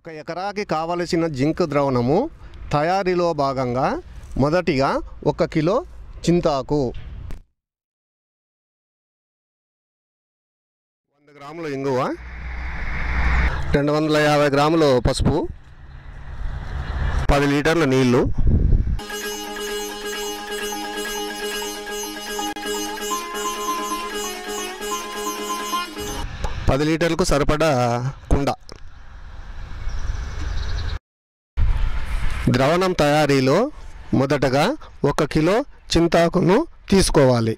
ఒక ఎకరాకి కావలసిన జింక్ ద్రవణము తయారీలో భాగంగా మొదటిగా ఒక కిలో చింతాకు వంద గ్రాముల ఇంగువ రెండు వందల యాభై గ్రాములు పసుపు పది లీటర్ల నీళ్లు పది లీటర్లకు సరిపడా కుండ ద్రవణం తయారీలో మొదటగా ఒక కిలో చింతాకును తీసుకోవాలి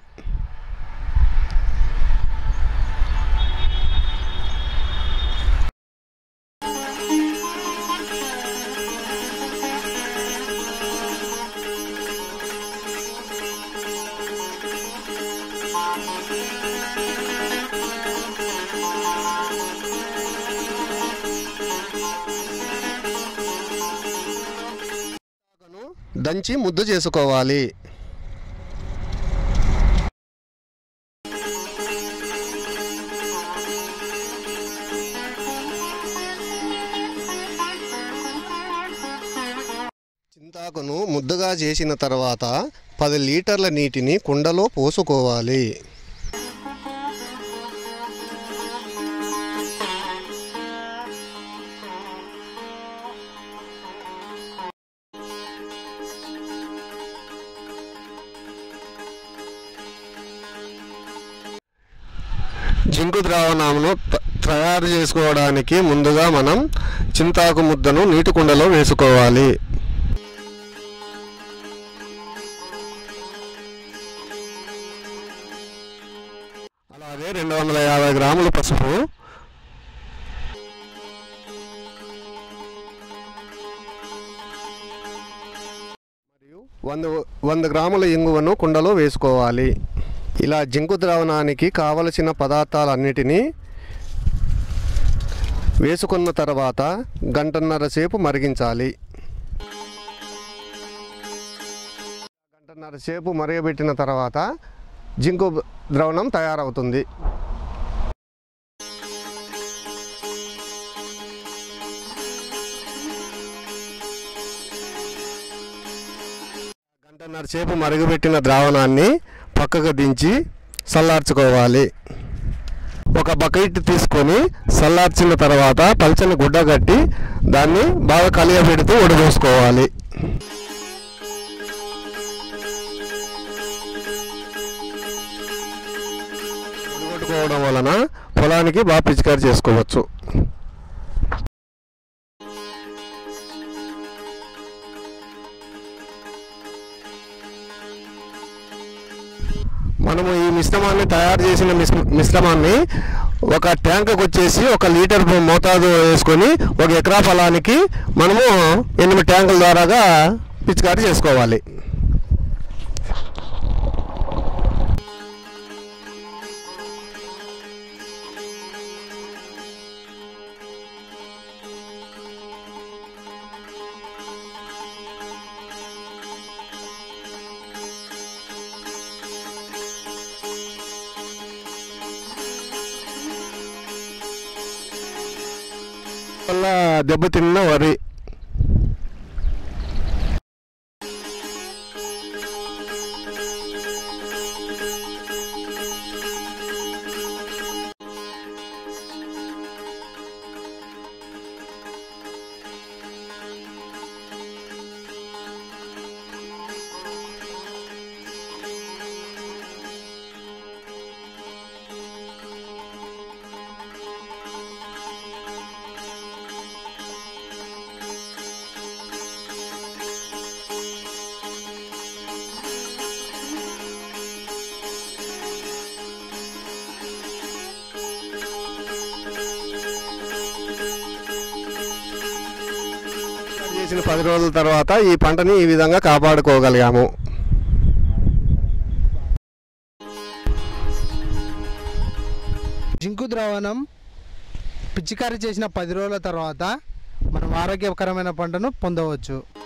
చింతాకును దంచి ముద్ద చేసుకోవాలి చింతాకును ముద్దగా చేసిన తర్వాత పది లీటర్ల నీటిని కుండలో పోసుకోవాలి జింకు ద్రావణమును త- తయారు చేసుకోవడానికి ముందుగా మనం చింతాకు ముద్దను నీటి కుండలో వేసుకోవాలి అలాగే రెండు వందల యాభై గ్రాముల పసుపు మరియు వంద వంద గ్రాముల ఇంగువను కుండలో వేసుకోవాలి ఇలా జింకు ద్రావణానికి కావలసిన పదార్థాలన్నిటినీ వేసుకున్న తర్వాత గంటన్నర సేపు మరిగించాలి గంటన్నర సేపు మరగబెట్టిన తర్వాత జింకు ద్రవణం తయారవుతుంది గంటన్నర సేపు మరుగుపెట్టిన ద్రావణాన్ని పక్కకు దించి చల్లార్చుకోవాలి ఒక బకెట్ తీసుకొని చల్లార్చిన తర్వాత పల్చని గుడ్డ కట్టి దాన్ని బాగా కలియబెడుతూ ఉడబోసుకోవాలి ఉడగొట్టుకోవడం వలన పొలానికి బాగా పిచికారి చేసుకోవచ్చు మనము ఈ మిశ్రమాన్ని తయారు చేసిన మిశ్ర- మిశ్రమాన్ని ఒక ట్యాంకుకి వచ్చేసి ఒక లీటర్ మోతాదు వేసుకొని ఒక ఎకరా పొలానికి మనము ఎనిమిది ట్యాంకుల ద్వారాగా పిచికారి చేసుకోవాలి వల్ల దెబ్బతిన్న వరి చేసిన పది రోజుల తర్వాత ఈ పంటని ఈ విధంగా కాపాడుకోగలిగాము జింకు ద్రావణం పిచికారీ చేసిన పది రోజుల తర్వాత మనం ఆరోగ్యకరమైన పంటను పొందవచ్చు